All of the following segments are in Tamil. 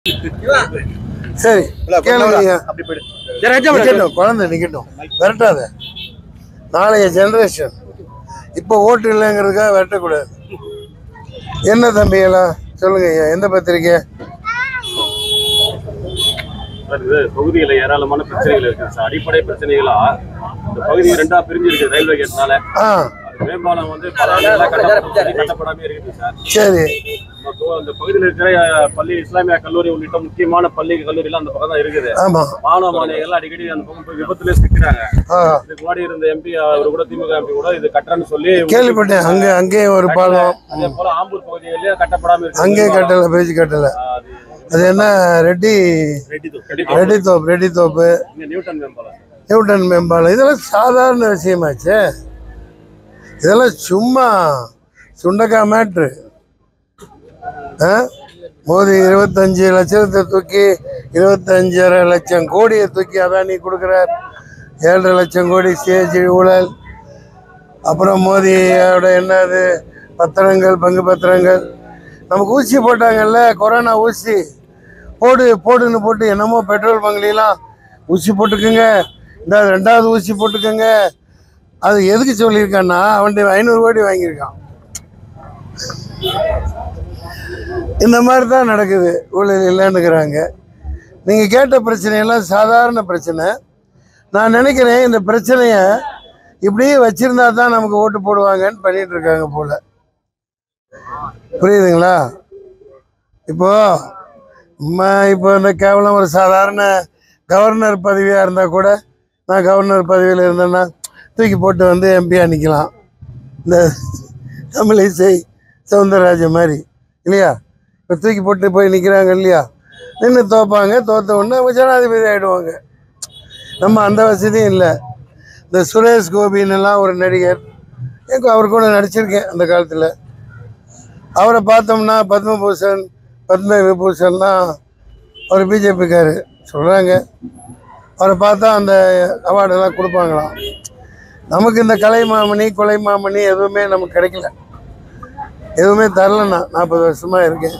சரி கேளுங்க அப்படி போயிடு நிக்கட்டும் குழந்தை நிக்கட்டும் விரட்டாத நாளைய ஜெனரேஷன் இப்போ ஓட்டு இல்லைங்கிறதுக்காக விரட்டக்கூடாது என்ன தம்பியெல்லாம் சொல்லுங்க ஐயா எந்த பத்திரிக்கை சார், இது தொகுதியில ஏராளமான பிரச்சனைகள் இருக்கு சார் அடிப்படை பிரச்சனைகளா இந்த பகுதி ரெண்டா பிரிஞ்சிருக்கு ரயில்வே கேட்னால ஆ அது மேம்பாலம் வந்து பல ஆண்டுகளா கட்டப்பட்டு கட்டப்படாம இருக்குது சார் சரி நம்ம தொ- அந்த பகுதியில் இருக்கிற அஹ், பள்ளி இஸ்லாமிய கல்லூரி உள்ளிட்ட முக்கியமான பள்ளி கல்லூரிலாம் அந்த பக்கம் தான் இருக்குது ஆமா மாணவ மாணவிகள் அடிக்கடி அந்த பக்கம் போய் விபத்துல சிக்கிறாங்க ஆ இதுக்கு முன்னாடி இருந்த எம்பி அவர் கூட திமுக எம்பி கூட இது கட்டுறேன்னு சொல்லி கேள்விப்பட்டேன் அங்கே அங்கேயே ஒரு பாலம் அதே போல ஆம்பூர் பகுதிகளிலே கட்டப்படாம இருக்கு அங்கேயே கட்டலை பேச்சு கட்டலை அது அது என்ன ரெட்டி ரெட்டி தோ- ரெட்டி ரெட்டி தோப்பு ரெட்டி தோப்பு இங்க நியூட்டன் மேம்பாலம் சார். நியூட்டன் மேம்பாலம் இதெல்லாம் சாதாரண விஷயமாச்சே இதெல்லாம் சும்மா சுண்டக்காய் மேட்ரு ஆ மோடி இருபத்தஞ்சு லட்சத்தை தூக்கி இருபத்தஞ்சரை லட்சம் கோடியை தூக்கி அதானி கொடுக்குறார் ஏழரை லட்சம் கோடி சிஏஜி ஊழல் அப்புறம் மோதியோட என்னது பத்திரங்கள் பங்கு பத்திரங்கள் நமக்கு ஊசி போட்டாங்கல்ல கொரோனா ஊசி போடு போடுன்னு போட்டு என்னமோ பெட்ரோல் பங்க்லாம் ஊசி போட்டுக்குங்க இந்த ரெண்டாவது ஊசி போட்டுக்கோங்க அது எதுக்கு சொல்லியிருக்கான்னா அவன்கிட்ட ஐநூறு கோடி வாங்கியிருக்கான் இந்த மாதிரி தான் நடக்குது ஊழல் இல்லைன்னுக்கிறாங்க நீங்கள் கேட்ட பிரச்சனையெல்லாம் சாதாரண பிரச்சனை நான் நினைக்கிறேன் இந்த பிரச்சனையை இப்படியே வச்சிருந்தா தான் நமக்கு ஓட்டு போடுவாங்கன்னு பண்ணிட்டு இருக்காங்க போல புரியுதுங்களா இப்போ நம்ம இப்போ இந்த கேவலம் ஒரு சாதாரண கவர்னர் பதவியாக இருந்தால் கூட நான் கவர்னர் பதவியில் இருந்தேன்னா தூக்கி போட்டு வந்து எம்பியாக நிற்கலாம் இந்த தமிழிசை சவுந்தரராஜன் மாதிரி இல்லையா இப்போ தூக்கி போட்டு போய் நிற்கிறாங்க இல்லையா நின்று தோப்பாங்க தோத்த உடனே அவங்க ஜனாதிபதி ஆகிடுவாங்க நம்ம அந்த வசதியும் இல்லை இந்த சுரேஷ் கோபின்னுலாம் ஒரு நடிகர் எனக்கு அவர் கூட நடிச்சிருக்கேன் அந்த காலத்தில் அவரை பார்த்தோம்னா பத்மபூஷன் பத்ம விபூஷன்லாம் அவர் பிஜேபிக்காரு சொல்கிறாங்க அவரை பார்த்தா அந்த அவார்டெல்லாம் கொடுப்பாங்களாம் நமக்கு இந்த கலை மாமணி கொலை மாமணி எதுவுமே நமக்கு கிடைக்கல எதுவுமே தரலண்ணா நாற்பது வருஷமாக இருக்கேன்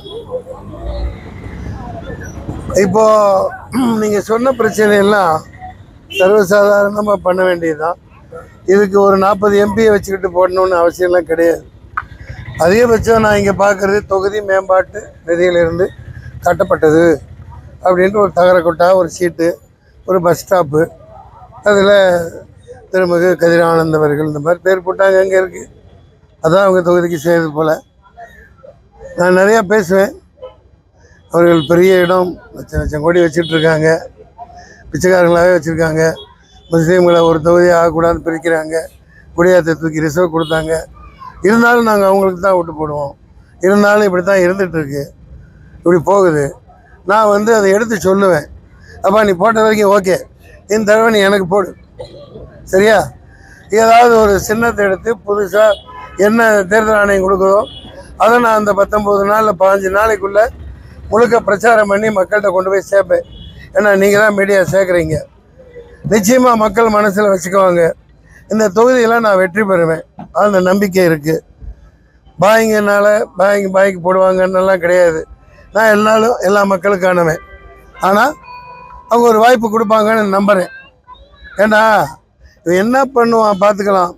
இப்போ நீங்கள் சொன்ன பிரச்சனையெல்லாம் சர்வசாதாரணமாக பண்ண வேண்டியதுதான் இதுக்கு ஒரு நாற்பது எம்பியை வச்சுக்கிட்டு போடணும்னு அவசியம்லாம் கிடையாது அதிகபட்சம் நான் இங்கே பார்க்குறது தொகுதி மேம்பாட்டு நிதியிலிருந்து கட்டப்பட்டது அப்படின்ட்டு ஒரு தகர கொட்டா ஒரு சீட்டு ஒரு பஸ் ஸ்டாப்பு அதில் திருமிகு கதிரானந்த் அவர்கள் இந்த மாதிரி பேர் போட்டாங்க அங்கே இருக்குது அதான் அவங்க தொகுதிக்கு செய்கிறது போல் நான் நிறையா பேசுவேன் அவர்கள் பெரிய இடம் லட்சம் லட்சம் கோடி வச்சுட்டு இருக்காங்க பிச்சைக்காரங்களாகவே வச்சுருக்காங்க முஸ்லீம்களை ஒரு தொகுதி ஆகக்கூடாதுன்னு பிரிக்கிறாங்க குடியாத்தை தூக்கி ரிசர்வ் கொடுத்தாங்க இருந்தாலும் நாங்கள் அவங்களுக்கு தான் ஓட்டு போடுவோம் இருந்தாலும் இப்படி தான் இருந்துகிட்ருக்கு இப்படி போகுது நான் வந்து அதை எடுத்து சொல்லுவேன் அப்பா நீ போட்ட வரைக்கும் ஓகே இந்த தடவை நீ எனக்கு போடு சரியா ஏதாவது ஒரு சின்னத்தை எடுத்து புதுசாக என்ன தேர்தல் ஆணையம் கொடுக்குதோ அதை நான் அந்த பத்தொம்போது நாளில் பாஞ்சு நாளைக்குள்ளே முழுக்க பிரச்சாரம் பண்ணி மக்கள்கிட்ட கொண்டு போய் சேர்ப்பேன் ஏன்னா நீங்கள் தான் மீடியா சேர்க்குறீங்க நிச்சயமாக மக்கள் மனசில் வச்சுக்குவாங்க இந்த தொகுதியில் நான் வெற்றி பெறுவேன் அந்த நம்பிக்கை இருக்குது பாய்ங்கனால பாய்ங்க பாய்க்கு போடுவாங்கன்னெல்லாம் கிடையாது நான் எல்லாரும் எல்லா மக்களுக்கானவன் ஆனால் அவங்க ஒரு வாய்ப்பு கொடுப்பாங்கன்னு நம்புகிறேன் ஏண்டா இவன் என்ன பண்ணுவான் பார்த்துக்கலாம்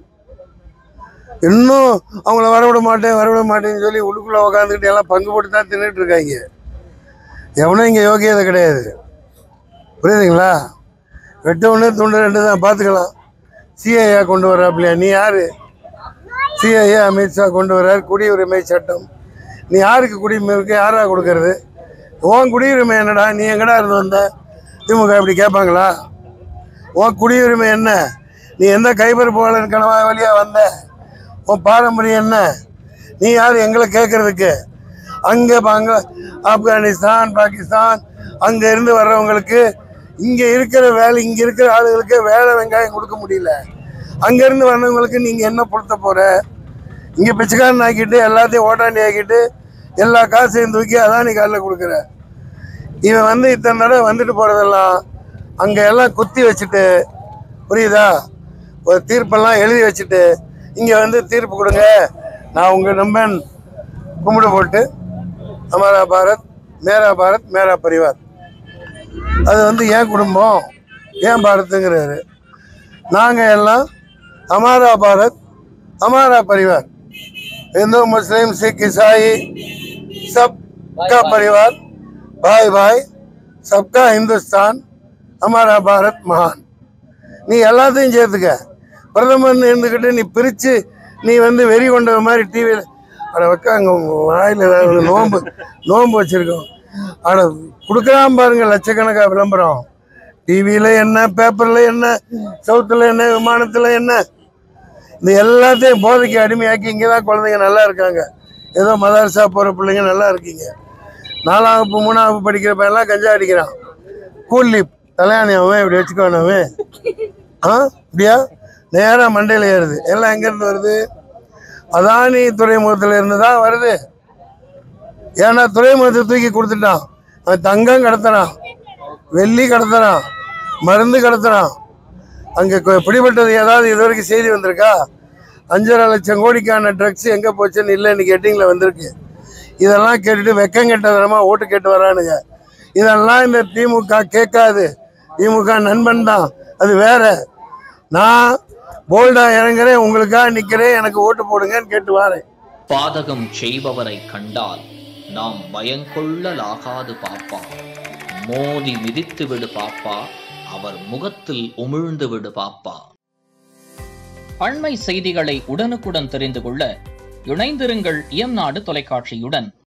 இன்னும் அவங்கள வரவிட மாட்டேன் வரவிட மாட்டேன்னு சொல்லி உள்ளுக்குள்ளே உட்காந்துக்கிட்டு எல்லாம் பங்கு போட்டு தான் தின்னுட்டு இருக்காங்க எவனும் இங்கே யோகியதை கிடையாது புரியுதுங்களா வெட்ட ஒன்று துண்டு ரெண்டு தான் பார்த்துக்கலாம் சிஐஏ கொண்டு வர்றாப்லையா நீ யார் சிஐஏ அமித்ஷா கொண்டு வர்றார் குடியுரிமை சட்டம் நீ யாருக்கு குடியுரிமை யாரா கொடுக்கறது உன் குடியுரிமை என்னடா நீ எங்கடா இருந்து வந்த திமுக இப்படி கேட்பாங்களா உன் குடியுரிமை என்ன நீ எந்த கைபர் போலன் கனவா வழியாக வந்த உன் பாரம்பரியம் என்ன நீ யார் எங்களை கேட்கறதுக்கு அங்கே அங்கே ஆப்கானிஸ்தான் பாகிஸ்தான் அங்கே இருந்து வர்றவங்களுக்கு இங்கே இருக்கிற வேலை இங்கே இருக்கிற ஆளுகளுக்கு வேலை வெங்காயம் கொடுக்க முடியல அங்கேருந்து வர்றவங்களுக்கு நீங்கள் என்ன பொருத்த போகிற இங்கே பிச்சைக்காரன் ஆக்கிட்டு எல்லாத்தையும் ஓட்டாண்டி ஆக்கிட்டு எல்லா காசையும் தூக்கி அதான் நீ காலில் கொடுக்குற இவன் வந்து இத்தனை தடவை வந்துட்டு போகிறதெல்லாம் அங்கே எல்லாம் குத்தி வச்சுட்டு புரியுதா ஒரு தீர்ப்பெல்லாம் எழுதி வச்சுட்டு இங்கே வந்து தீர்ப்பு கொடுங்க நான் உங்கள் நம்பன் கும்பிடு போட்டு அமரா பாரத் மேரா பாரத் மேரா பரிவார் அது வந்து என் குடும்பம் ஏன் பாரத்துங்கிறாரு நாங்கள் எல்லாம் हमारा भारत हमारा परिवार हिंदू मुस्लिम सिख ईसाई सबका परिवार भाई भाई सबका हिंदुस्तान हमारा भारत महान நீ எல்லாத்தையும் சேர்த்துக்க பிரதமர் இருந்துக்கிட்டு நீ பிரித்து நீ வந்து வெறி கொண்ட மாதிரி டிவியில் அட வைக்காங்க வாயில் ஏதாவது நோன்பு நோன்பு வச்சுருக்கோம் அட கொடுக்குறான் பாருங்க லட்சக்கணக்காக விளம்பரம் டிவியில் என்ன பேப்பரில் என்ன சவுத்தில் என்ன விமானத்தில் என்ன இந்த எல்லாத்தையும் போதைக்கு அடிமையாக்கி இங்கே தான் குழந்தைங்க நல்லா இருக்காங்க ஏதோ மதரசா போகிற பிள்ளைங்க நல்லா இருக்கீங்க நாலாம் வகுப்பு மூணாம் வகுப்பு படிக்கிற பையன்லாம் கஞ்சா அடிக்கிறான் கூலி தலையாணி அவன் இப்படி வச்சுக்கோன அவன் ஆ இப்படியா நேராக மண்டையில் ஏறுது எல்லாம் எங்கேருந்து வருது அதானி துறைமுகத்தில் இருந்து தான் வருது ஏன்னா துறைமுகத்தை தூக்கி கொடுத்துட்டான் அவன் தங்கம் கடத்துறான் வெள்ளி கடத்துறான் மருந்து கடத்துறான் அங்கே பிடிபட்டது ஏதாவது இது வரைக்கும் செய்தி வந்திருக்கா அஞ்சரை லட்சம் கோடிக்கான ட்ரக்ஸ் எங்கே போச்சுன்னு இல்லை இன்னைக்கு ஹெட்டிங்கில் வந்திருக்கு இதெல்லாம் கேட்டுட்டு வெக்கம் கெட்டதனமாக ஓட்டு கேட்டு வரானுங்க இதெல்லாம் இந்த திமுக கேட்காது திமுக நண்பன் தான் அது வேற நான் போல்டா இறங்குறேன் உங்களுக்காக நிற்கிறேன் எனக்கு ஓட்டு போடுங்கன்னு கேட்டு வரேன் பாதகம் செய்பவரை கண்டால் நாம் பயங்கொள்ளலாகாது பாப்பா மோதி மிதித்து விடு பாப்பா அவர் முகத்தில் உமிழ்ந்து விடு பாப்பா அண்மை செய்திகளை உடனுக்குடன் தெரிந்து கொள்ள இணைந்திருங்கள் இயம்நாடு தொலைக்காட்சியுடன்